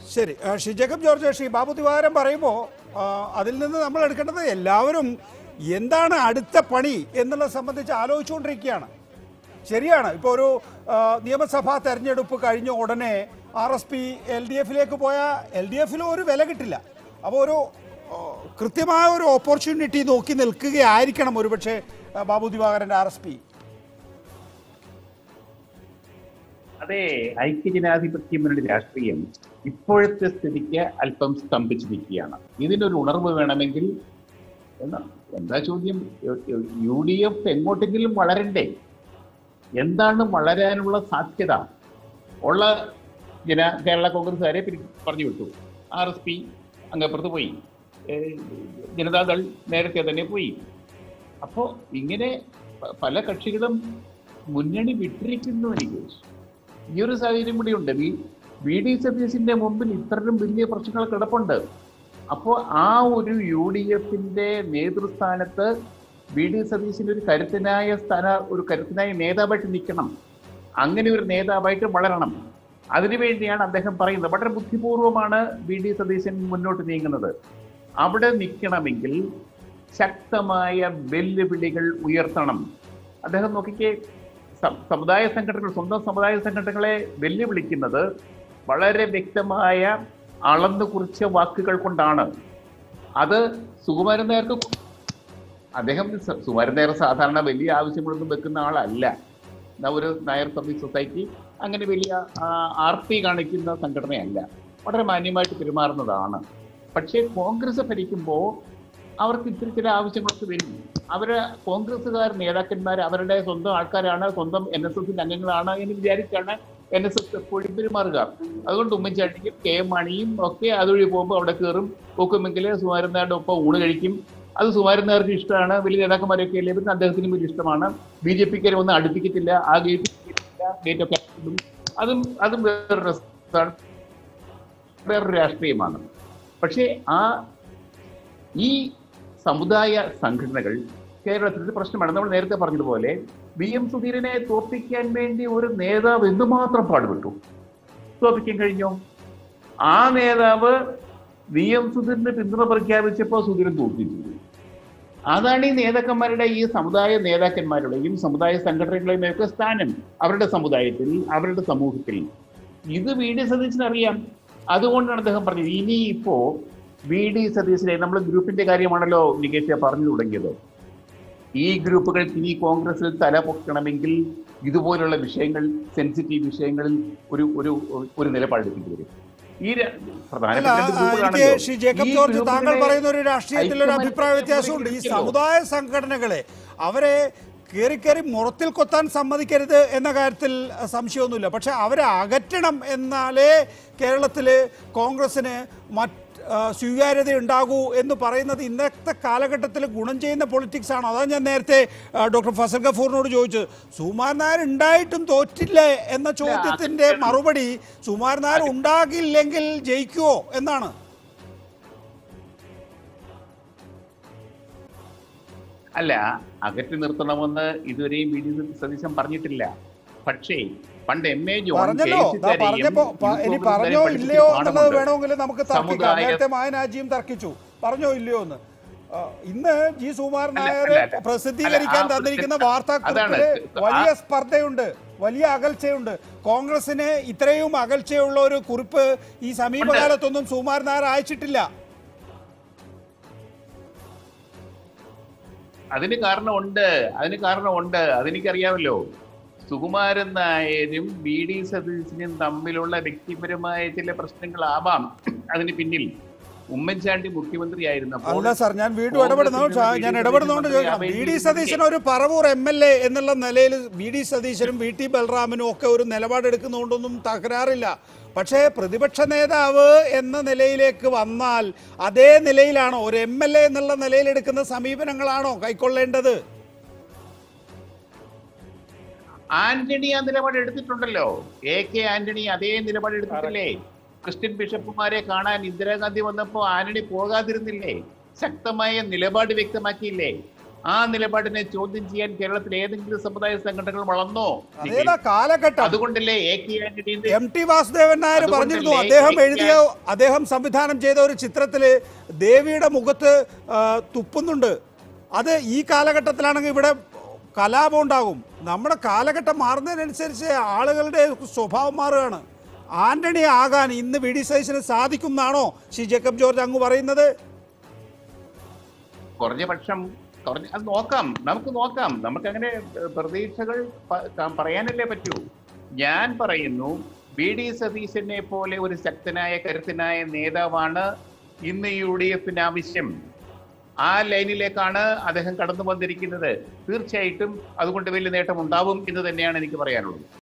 ശരി ആ, ശ്രീ ജേക്കബ് ജോർജ് ശ്രീ ബാബു ദിവാരം പറയുമ്പോൾ അതിൽ നിന്ന് നമ്മൾ എടുക്കേണ്ടത് എല്ലാവരും എന്താണ് അടുത്ത പണി എന്നുള്ളത് സംബന്ധിച്ച് ആലോചിച്ചുകൊണ്ടിരിക്കുകയാണ് ശരിയാണ് ഇപ്പോൾ ഒരു ആ, നിയമസഭാ തെരഞ്ഞെടുപ്പ് കഴിഞ്ഞ ഉടനെ R S P L D എഫിലേക്ക് പോയാൽ എൽ ഡി എഫിലും ഒരു വില കിട്ടില്ല അപ്പോൾ ഒരു ആ, കൃത്യമായ ഒരു ഓപ്പർച്യൂണിറ്റി നോക്കി നിൽക്കുകയായിരിക്കണം ഒരുപക്ഷെ ആ, ബാബു ദിവാകരൻ്റെ ആർ എസ് പി അതെ ഐക്യജനാധിപത്യ മുന്നണി രാഷ്ട്രീയം ഇപ്പോഴത്തെ സ്ഥിതിക്ക് അല്പം സ്തംഭിച്ചിരിക്കുകയാണ് ഇതിനൊരു ഉണർവ് വേണമെങ്കിൽ എന്നാ- എന്താ ചോദ്യം യു ഡി എഫ് എങ്ങോട്ടെങ്കിലും വളരണ്ടേ എന്താണ് വളരാനുള്ള സാധ്യത ഉള്ള ജന കേരള കോൺഗ്രസ്സുകാരെ പിരി- പറഞ്ഞു വിട്ടു ആർ എസ് പി അങ്ങപ്പുറത്ത് പോയി ഏഹ് ജനതാദൾ നേരത്തെ തന്നെ പോയി അപ്പോൾ ഇങ്ങനെ പ- പല കക്ഷികളും മുന്നണി വിട്ടിരിക്കുന്നു എനിക്ക് ഈ ഒരു സാഹചര്യം കൂടി ഉണ്ട് വി വി ഡി സതീശിന്റെ മുമ്പിൽ ഇത്തരം വലിയ പ്രശ്നങ്ങൾ കിടപ്പുണ്ട് അപ്പോൾ ആ ഒരു യു ഡി എഫിന്റെ നേതൃസ്ഥാനത്ത് വി ഡി സതീശിന് ഒരു കരുത്തനായ സ്ഥാന ഒരു കരുത്തനായ നേതാവായിട്ട് നിൽക്കണം അങ്ങനെ ഒരു നേതാവായിട്ട് വളരണം അതിനുവേണ്ടിയാണ് അദ്ദേഹം പറയുന്നത് വളരെ ബുദ്ധിപൂർവമാണ് വി ഡി സതീശൻ മുന്നോട്ട് നീങ്ങുന്നത് അവിടെ നിൽക്കണമെങ്കിൽ ശക്തമായ വെല്ലുവിളികൾ ഉയർത്തണം അദ്ദേഹം നോക്കിക്കേ സം- സമുദായ സംഘടനകൾ സ്വന്തം സമുദായ സംഘടനകളെ വെല്ലുവിളിക്കുന്നത് വളരെ വ്യക്തമായ അളന്നു കുറിച്ച വാക്കുകൾ കൊണ്ടാണ് അത് സുകുമാരൻ നായർക്ക് അദ്ദേഹം സ- സുകുമാരൻ നായർ സാധാരണ വലിയ ആവശ്യങ്ങളൊന്നും വെക്കുന്ന ആളല്ല എന്നാ ഒരു നായർ സർവീസ് സൊസൈറ്റി അങ്ങനെ വലിയ ആ, ആർത്തി കാണിക്കുന്ന സംഘടനയല്ല വളരെ മാന്യമായിട്ട് പെരുമാറുന്നതാണ് പക്ഷേ കോൺഗ്രസ് ഭരിക്കുമ്പോൾ അവർക്ക് ഇത്തിരി ചില ആവശ്യങ്ങളൊക്കെ വരും അവര് കോൺഗ്രസ്സുകാർ നേതാക്കന്മാർ അവരുടെ സ്വന്തം ആൾക്കാരാണ് സ്വന്തം എൻ എസ് എസിന്റെ അംഗങ്ങളാണ് എന്ന് വിചാരിച്ചാണ് എൻ എസ് എസ് എപ്പോഴും പെരുമാറുക അതുകൊണ്ട് ഉമ്മൻചാണ്ടിയും കെ എം മാണിയും ഒക്കെ അതുവഴി പോകുമ്പോൾ അവിടെ കയറും നോക്കുമെങ്കിൽ സുമാരനാരുടെ ഒപ്പം ഊണ് കഴിക്കും അത് സുമാരൻ നായർക്ക് ഇഷ്ടമാണ് വലിയ നേതാക്കന്മാരൊക്കെ അല്ലേ പിന്നെ അദ്ദേഹത്തിനും വലിയ ഇഷ്ടമാണ് ബി ജെ പിക്കാരെ ഒന്നും അടുപ്പിക്കത്തില്ല ആ ഗേറ്റ് ഗേറ്റ് ഒക്കെ ഇടും. അതും അതും വേറൊരു രസമാണ് വേറൊരു രാഷ്ട്രീയമാണ് പക്ഷേ ആ ഈ സമുദായ സംഘടനകൾ കേരളത്തിൽ ഒരു പ്രശ്നമാണ് നമ്മൾ നേരത്തെ പറഞ്ഞതുപോലെ വി എം സുധീരനെ തോൽപ്പിക്കാൻ വേണ്ടി ഒരു നേതാവ് എന്തുമാത്രം പാടുപെട്ടു തോൽപ്പിക്കാൻ കഴിഞ്ഞോ ആ നേതാവ് വി എം സുധീരന് പിന്തുണ പ്രഖ്യാപിച്ചപ്പോൾ സുധീരൻ തോൽപ്പിച്ചു അതാണ് ഈ നേതാക്കന്മാരുടെ ഈ സമുദായ നേതാക്കന്മാരുടെയും സമുദായ സംഘടനകളുടെയും ഒക്കെ സ്ഥാനം അവരുടെ സമുദായത്തിൽ അവരുടെ സമൂഹത്തിൽ ഇത് വി ഡി സതീശന് അറിയാം അതുകൊണ്ടാണ് അദ്ദേഹം പറഞ്ഞത് ഇനി ഇപ്പോ വി ഡി സതീശനെ നമ്മൾ ഗ്രൂപ്പിന്റെ കാര്യമാണല്ലോ നികേഷ് പറഞ്ഞു തുടങ്ങിയത് ഈ ഗ്രൂപ്പുകൾക്ക് ഇനി കോൺഗ്രസിൽ തല പൊക്കണമെങ്കിൽ ഇതുപോലുള്ള വിഷയങ്ങൾ സെൻസിറ്റീവ് വിഷയങ്ങളിൽ ഒരു ഒരു ഒരു നിലപാടെടുക്കേണ്ടി വരും ഈ ര- അല്ല പ്രധാനപ്പെട്ട രണ്ട് ആ, എനിക്ക് ഗ്രൂപ്പുകളാണല്ലോ. ശ്രീ ജേക്കബ് ഈ ജോർജ് താങ്കൾ ഗ്രൂപ്പുകളെ പറയുന്ന ഒരു രാഷ്ട്രീയത്തിൽ ഒരു ഐക്യമത്യ അഭിപ്രായ വ്യത്യാസമുണ്ട് ഈ ഗ്രൂപ്പുകളെ സമുദായ സംഘടനകളെ അവരെ കയറി കയറി മുറത്തിൽ കൊത്താൻ സമ്മതിക്കരുത് എന്ന കാര്യത്തിൽ സംശയമൊന്നുമില്ല പക്ഷെ അവരെ അകറ്റണം എന്നാലേ കേരളത്തിൽ കോൺഗ്രസിന് മറ്റ് ആ, സ്വീകാര്യത ഉണ്ടാകൂ എന്ന് പറയുന്നത് ഇന്നത്തെ കാലഘട്ടത്തിൽ ഗുണം ചെയ്യുന്ന പൊളിറ്റിക്സ് ആണോ അതാണ് ഞാൻ നേരത്തെ ആ, ഡോക്ടർ ഫസൽ ഗഫൂറിനോട് ചോദിച്ചത് സുമാർ നായർ ഉണ്ടായിട്ടും തോറ്റില്ലേ എന്ന ചോദ്യത്തിന്റെ മറുപടി സുമാർ നായർ ഉണ്ടാകില്ലെങ്കിൽ ജയിക്കുമോ എന്നാണ് അല്ല അകറ്റി നിർത്തണമെന്ന് ഇതുവരെയും വി ഡി സതീശൻ പറഞ്ഞിട്ടില്ല പക്ഷേ പണ്ട് എം എ ജോൺ പറഞ്ഞല്ലോ കെ. ദാ സുധാകരനെയും പറഞ്ഞപ്പോ പ- യൂസഫ് ഇനി അലി പറഞ്ഞോ പഠിപ്പിച്ച ഇല്ലയോ പാഠമുണ്ട്. എന്നുള്ളത് വേണമെങ്കിൽ നമുക്ക് തർക്കിക്കാം സമുദായ- നേരത്തെ മായനാജിയും തർക്കിച്ചു പറഞ്ഞോ ഇല്ലയോ എന്ന് ആ, ഇന്ന് ജി സുമാർ അല്ല, നായർ അല്ല, അല്ല. പ്രസിദ്ധീകരിക്കാൻ അല്ല, ആ തന്നിരിക്കുന്ന പ്രശ്നം- വാർത്താക്കുറിപ്പില് അതാണ്. വലിയ ആ- സ്പർദ്ധയുണ്ട് വലിയ അകൽച്ചയുണ്ട് കോൺഗ്രസിന് ഇത്രയും അകൽച്ചയുള്ള ഒരു കുറിപ്പ് ഈ സമീപകാലത്തൊന്നും സുമാർ നായർ അയച്ചിട്ടില്ല അതിന് കാരണമുണ്ട് അതിന് കാരണമുണ്ട് അതെനിക്കറിയാമല്ലോ സുകുമാരൻ നായരും ബി ഡി സതീശനും തമ്മിലുള്ള വ്യക്തിപരമായ ചില പ്രശ്നങ്ങളാവാം അതിന് പിന്നിൽ ഉമ്മൻചാണ്ടി മുഖ്യമന്ത്രിയായിരുന്നപ്പോൾ അല്ല സാർ ഞാൻ വീണ്ടും കോൺഗ്രസിൽ ഇടപെടുന്നതുകൊണ്ട് നിന്ന് ഞാൻ വി. ഡി. ഇടപെടുന്നതുകൊണ്ട് സതീശൻ ചോദിക്കണം വി ഡി മന്ത്രിയായി സതീശൻ ഒരു പറവൂർ എം എൽ എ എന്നുള്ള നിലയിൽ വി ഡി സതീശനും വി ടി ബൽറാമിനും ഒക്കെ ഒരു നിലപാടെടുക്കുന്നതുകൊണ്ടൊന്നും തകരാറില്ല പക്ഷേ പ്രതിപക്ഷ നേതാവ് എന്ന നിലയിലേക്ക് വന്നാൽ അതേ നിലയിലാണോ ഒരു എം എൽ എ എന്നുള്ള നിലയിലെടുക്കുന്ന സമീപനങ്ങളാണോ കൈക്കൊള്ളേണ്ടത് ആന്റണി ആ നിലപാട് എടുത്തിട്ടുണ്ടല്ലോ എ കെ ആന്റണി അതേ നിലപാട് എടുത്തിട്ടില്ലേ ക്രിസ്ത്യൻ ബിഷപ്പുമാരെ കാണാൻ ഇന്ദിരാഗാന്ധി വന്നപ്പോ ആന്റണി പോകാതിരുന്നില്ലേ ശക്തമായ നിലപാട് വ്യക്തമാക്കിയില്ലേ ആ നിലപാടിനെ ചോദ്യം ചെയ്യാൻ കേരളത്തിൽ ഏതെങ്കിലും സമുദായ സംഘടനകൾ വളർന്നോ അതേതാ കാലഘട്ടം അതുകൊണ്ടല്ലേ എ കെ ആന്റണിയുടെ എം ടി വാസുദേവൻ നായർ അതുകൊണ്ടല്ലേ പറഞ്ഞിരുന്നു അദ്ദേഹം ഈ എഴുതിയ അദ്ദേഹം സംവിധാനം ചെയ്ത ഒരു ചിത്രത്തില് ദേവിയുടെ മുഖത്ത് ആ, തുപ്പുന്നുണ്ട് അത് ഈ കാലഘട്ടത്തിലാണെങ്കിൽ ഇവിടെ കലാപം ഉണ്ടാകും നമ്മുടെ കാലഘട്ടം മാറുന്നതിനനുസരിച്ച് ആളുകളുടെ സ്വഭാവം മാറുകയാണ് ആന്റണി ആകാൻ ഇന്ന് വി ഡി സതീശന് സാധിക്കും എന്നാണോ ശ്രീ ജേക്കബ് ജോർജ് അങ്ങ് പറയുന്നത് കുറഞ്ഞ പക്ഷം കുറഞ്ഞ അത് നോക്കാം നമുക്ക് നോക്കാം നമുക്ക് അങ്ങനെ ഏഹ്, പ്രതീക്ഷകൾ പ- ക- പറയാനല്ലേ പറ്റൂ ഞാൻ പറയുന്നു ബി ഡി സതീശനെ പോലെ ഒരു ശക്തനായ കരുത്തനായ നേതാവാണ് ഇന്ന് യു ഡി എഫിന് ആവശ്യം ആ ലൈനിലേക്കാണ് അദ്ദേഹം കടന്നു വന്നിരിക്കുന്നത് തീർച്ചയായിട്ടും അതുകൊണ്ട് വലിയ നേട്ടം ഉണ്ടാവും എന്ന് തന്നെയാണ് എനിക്ക് പറയാനുള്ളത്